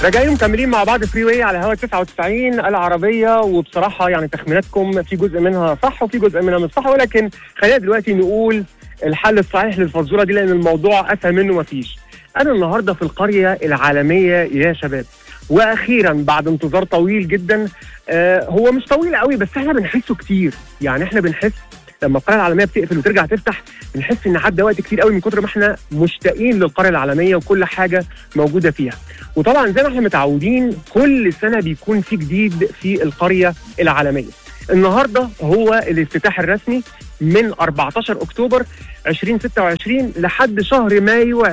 راجعين مكملين مع بعض فري واي على هوا 99 العربيه وبصراحه يعني تخميناتكم في جزء منها صح وفي جزء منها مش صح ولكن خلينا دلوقتي نقول الحل الصحيح للفزوره دي لان الموضوع اسهل منه مفيش. انا النهارده في القريه العالميه يا شباب واخيرا بعد انتظار طويل جدا آه هو مش طويل قوي بس احنا بنحسه كتير يعني احنا بنحس لما القريه العالميه بتقفل وترجع تفتح بنحس ان عدى وقت كتير قوي من كتر ما احنا مشتاقين للقريه العالميه وكل حاجه موجوده فيها وطبعا زي ما احنا متعودين كل سنه بيكون في جديد في القريه العالميه النهارده هو الافتتاح الرسمي من 14 اكتوبر 2026 لحد شهر مايو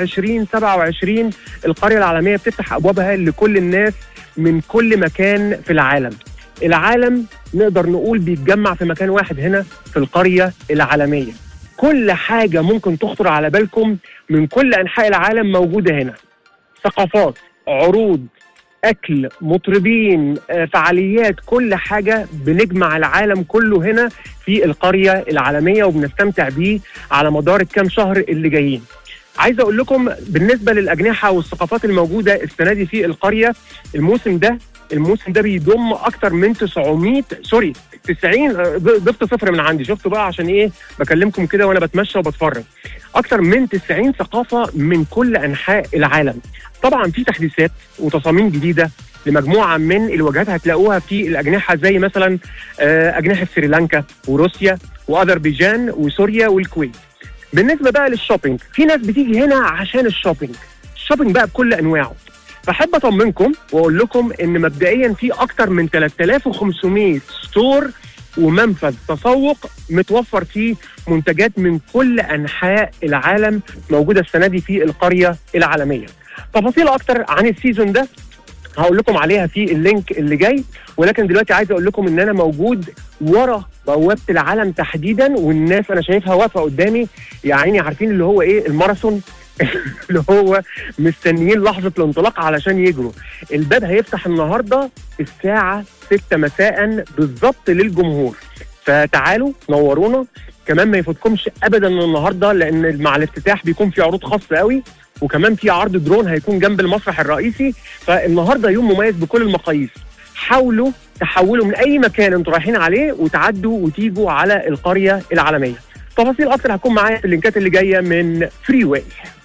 2027 القريه العالميه بتفتح ابوابها لكل الناس من كل مكان في العالم العالم نقدر نقول بيتجمع في مكان واحد هنا في القريه العالميه كل حاجه ممكن تخطر على بالكم من كل انحاء العالم موجوده هنا ثقافات عروض اكل مطربين آه، فعاليات كل حاجه بنجمع العالم كله هنا في القريه العالميه وبنستمتع بيه على مدار الكام شهر اللي جايين عايز اقول لكم بالنسبه للاجنحه والثقافات الموجوده السنه دي في القريه الموسم ده الموسم ده بيضم اكتر من 900 سوري 90 آه، ضفت صفر من عندي شفتوا بقى عشان ايه بكلمكم كده وانا بتمشى وبتفرج اكتر من 90 ثقافه من كل انحاء العالم طبعا في تحديثات وتصاميم جديده لمجموعه من الوجهات هتلاقوها في الاجنحه زي مثلا آه، اجنحه سريلانكا وروسيا واذربيجان وسوريا والكويت بالنسبه بقى للشوبينج في ناس بتيجي هنا عشان الشوبينج الشوبينج بقى بكل انواعه فاحب اطمنكم واقول لكم ان مبدئيا في اكتر من 3500 ستور ومنفذ تسوق متوفر فيه منتجات من كل انحاء العالم موجوده السنه دي في القريه العالميه. تفاصيل اكتر عن السيزون ده هقول لكم عليها في اللينك اللي جاي ولكن دلوقتي عايز اقول لكم ان انا موجود ورا بوابه العالم تحديدا والناس انا شايفها واقفه قدامي يا عيني عارفين اللي هو ايه الماراثون اللي هو مستنيين لحظه الانطلاق علشان يجروا الباب هيفتح النهارده الساعه 6 مساء بالظبط للجمهور فتعالوا نورونا كمان ما يفوتكمش ابدا النهارده لان مع الافتتاح بيكون في عروض خاصه قوي وكمان في عرض درون هيكون جنب المسرح الرئيسي فالنهارده يوم مميز بكل المقاييس حاولوا تحولوا من اي مكان انتوا رايحين عليه وتعدوا وتيجوا على القريه العالميه تفاصيل اكتر هتكون معايا في اللينكات اللي جايه من فري واي